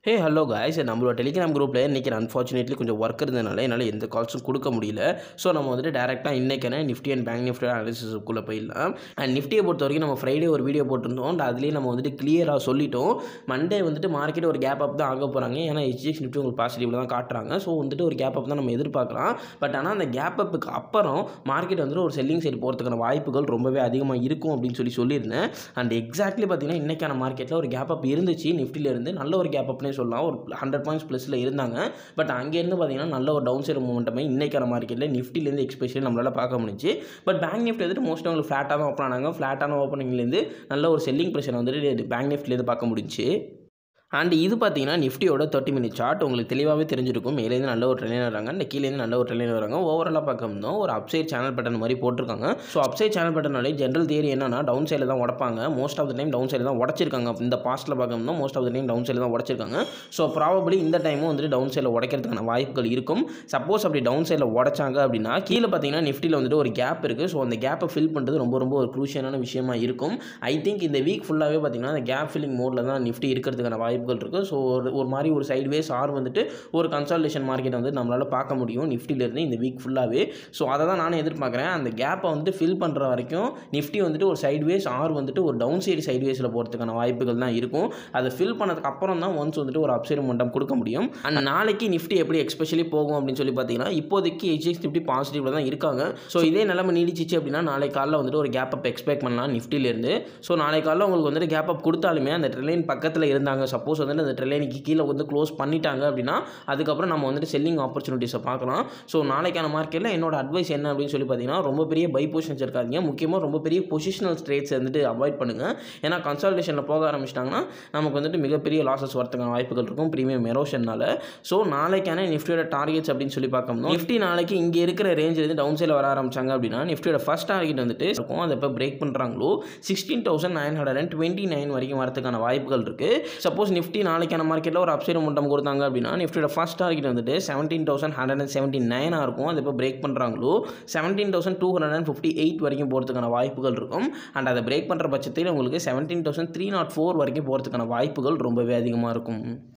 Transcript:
ஹே hello guys நம்மளோட Telegram குரூப்பில் இன்றைக்கி அன்ஃபார்ச்சுனேட்லி கொஞ்சம் ஒர்க் இருந்ததுனால என்னால் எந்த கால்ஸும் கொடுக்க முடியல ஸோ நம்ம வந்துட்டு டேரெக்டாக இன்றைக்கான நிஃப்டி அண்ட் பேங்க் நிஃப்டி அனாலிசிஸ்க்குள்ளே போயிடலாம் அண்ட் நிஃப்டியை பொறுத்த வரைக்கும் நம்ம ஃப்ரைடே ஒரு வீடியோ போட்டிருந்தோம் and அதுலேயே நம்ம வந்துட்டு கிளியராக சொல்லிட்டோம் மண்டே வந்துட்டு மார்க்கெட் ஒரு கேப் அப் தான் ஆக போகிறாங்க ஏன்னா ஹெச்டிஎக்ஸ் நிஃப்டி உங்களுக்கு பாசிட்டிவில் தான் காட்டுறாங்க ஸோ வந்துட்டு ஒரு கேப் அப் தான் நம்ம எதிர்பார்க்கலாம் பட் ஆனால் அந்த கேப் அப்புக்கு அப்புறம் மார்க்கெட் வந்துட்டு ஒரு செல்லிங் சைடு போகிறதுக்கான வாய்ப்புகள் ரொம்பவே அதிகமாக இருக்கும் அப்படின்னு சொல்லி சொல்லியிருந்தேன் அண்ட் எக்ஸாக்ட்லி பார்த்தீங்கன்னா இன்றைக்கான மார்க்கெட்டில் ஒரு கேப் அப் இருந்துச்சு நிஃப்டியிலேருந்து நல்ல ஒரு கேப் அப்னே சொல்லலாம் ஒரு ஹண்ட்ரட் பாயிண்ட்ஸ் ப்ளஸில் இருந்தாங்க பட் அங்கேருந்து பார்த்தீங்கன்னா நல்ல ஒரு டவுன் சைடு மூமெண்ட்டமே இன்றைக்கான மார்க்கெட்டில் நிஃப்டிலேருந்து எக்ஸ்பெஷலி நம்மளால் பார்க்க முடிஞ்சு பட் பேங்க் நிஃப்டி வந்துட்டு மோஸ்ட் உங்களுக்கு ஃப்ளாட்டாக தான் ஓப்பன் ஆனாங்க ஃப்ளாட்டான ஓப்பனிங்லேருந்து நல்ல ஒரு செல்லிங் ப்ரெஷர் வந்துட்டு பேங்க் நிஃப்டிலேருந்து பார்க்க முடிஞ்சு அண்ட் இது பார்த்தீங்கன்னா நிஃப்டியோட தேர்ட்டி மினிட் சார்ட் உங்களுக்கு தெளிவாகவே தெரிஞ்சிருக்கும் மேலேருந்து நல்ல ஒரு ட்ரெயின் வராங்க இந்த கீழேருந்து நல்ல ஒரு ட்ரெயின் வராங்க ஓவராலாக பார்க்கணும்னா ஒரு அப்சைட் சேனல் பட்டன் மாதிரி போட்டிருக்காங்க ஸோ அப்சைட் சேனல் பட்டனாலே ஜென்ரல் தியரி என்னன்னா டவுன் சைடில் தான் உடப்பாங்க most of the time down சைடில் தான் உடச்சிருக்காங்க இந்த பாஸ்ட்டில் பார்க்கணும்னா most of the time down சைடில் தான் உடச்சிருக்காங்க ஸோ ப்ராபபிளி இந்த டைமும் வந்துட்டு டவுன் சைடில் உடைக்கிறதுக்கான வாய்ப்புகள் இருக்கும் சப்போஸ் அப்படி டவுன் சைடில் உடைச்சாங்க அப்படின்னா கீழே பார்த்தீங்கன்னா நிஃப்டியில் வந்துட்டு ஒரு கேப் இருக்குது ஸோ அந்த கேப்பை ஃபில் பண்ணுறது ரொம்ப ரொம்ப ஒரு க்ரூஷியலான விஷயமா இருக்கும் ஐ திங்க் இந்த வீக் ஃபுல்லாகவே பார்த்தீங்கன்னா அந்த கேப் ஃபில்லிங் மோடில் தான் நிஃப்டி இருக்கிறதுக்கான வாய்ப்புகள் இருக்குது ஸோ ஒரு ஒரு மாதிரி ஒரு சைட்வேஸ் ஆர் வந்துட்டு ஒரு கன்சல்டேஷன் மார்க்கெட் வந்து நம்மளால் பார்க்க முடியும் நிஃப்டிலேருந்து இந்த வீக் ஃபுல்லாகவே ஸோ அதை தான் நானும் எதிர்பார்க்குறேன் அந்த கேப்பை வந்துட்டு ஃபில் பண்ணுற வரைக்கும் நிஃப்டி வந்துட்டு ஒரு சைட்வேஸ் ஆர் வந்துட்டு ஒரு டவுன் சைடு சைட்வேஸில் போகிறதுக்கான வாய்ப்புகள் தான் இருக்கும் அதை ஃபில் பண்ணதுக்கு அப்புறம் தான் ஒன்ஸ் வந்துட்டு ஒரு அப்சைடு மொண்டம் கொடுக்க முடியும் அண்ட் நாளைக்கு நிஃப்டி எப்படி எக்ஸ்பெஷலி போகும் அப்படின்னு சொல்லி பார்த்தீங்கன்னா இப்போதைக்கு ஹெச்எக்ஸ் நிஃப்டி பாசிட்டிவில் தான் இருக்காங்க ஸோ இதே நிலைமை நீடிச்சிச்சு அப்படின்னா நாளை காலைல வந்துட்டு ஒரு கேப் அப் எக்ஸ்பெக்ட் பண்ணலாம் நிஃப்டிலேருந்து ஸோ நாளை காலைல உங்களுக்கு வந்துட்டு கேப் அப் கொடுத்தாலுமே அந்த ட்ரெயின் பக்கத்தில் இருந்தாங்க சப்போஸ் வந்துட்டு அந்த ட்ரெயினுக்கு கீழே வந்து க்ளோஸ் பண்ணிட்டாங்க அப்படின்னா அதுக்கப்புறம் நம்ம வந்துட்டு செல்லிங் ஆப்பர்ச்சுனிட்டிஸை பார்க்கலாம் ஸோ நாளைக்கான மார்க்கெட்டில் என்னோட அட்வைஸ் என்ன அப்படின்னு சொல்லி பார்த்தீங்கன்னா ரொம்ப பெரிய பை பொசிஷன்ஸ் இருக்காதீங்க முக்கியமாக ரொம்ப பெரிய பொசிஷனல் ட்ரேட்ஸ் வந்துட்டு அவாய்ட் பண்ணுங்கள் ஏன்னா கன்சல்டேஷனில் போக ஆரம்பிச்சிட்டாங்கன்னா நமக்கு வந்துட்டு மிகப்பெரிய லாசஸ் வரதுக்கான வாய்ப்புகள் இருக்கும் ப்ரீமியம் எரோஷன்னால ஸோ நாளைக்கான நிஃப்டியோட டார்கெட்ஸ் அப்படின்னு சொல்லி பார்க்கணும் நிஃப்டி நாளைக்கு இங்கே இருக்கிற ரேஞ்சிலேருந்து டவுன் சைடில் வர ஆரம்பிச்சாங்க அப்படின்னா நிஃப்டியோட ஃபஸ்ட் டார்கெட் வந்துட்டு இருக்கும் அதை இப்போ பிரேக் பண்ணுறாங்களோ sixteen thousand nine hundred and twenty nine வரைக்கும் வரதுக்கான வாய்ப்புகள் இருக்குது சப்போஸ் நிஃப்டி நாளைக்கான மார்க்கெட்டில் ஒரு அப்சைடு மூட்டம் கொடுத்தாங்க அப்படின்னா நிஃப்டியோட ஃபஸ்ட் டார்கெட் வந்துட்டு seventeen thousand hundred and seventy நைனாக இருக்கும் அது இப்போ பிரேக் பண்ணுறாங்களோ seventeen thousand two hundred and fifty eight வரைக்கும் போகிறதுக்கான வாய்ப்புகள் இருக்கும் அண்ட் அதை பிரேக் பண்ணுற பட்சத்தில் உங்களுக்கு seventeen thousand three naught four வரைக்கும் போகிறதுக்கான வாய்ப்புகள் ரொம்பவே அதிகமாக இருக்கும்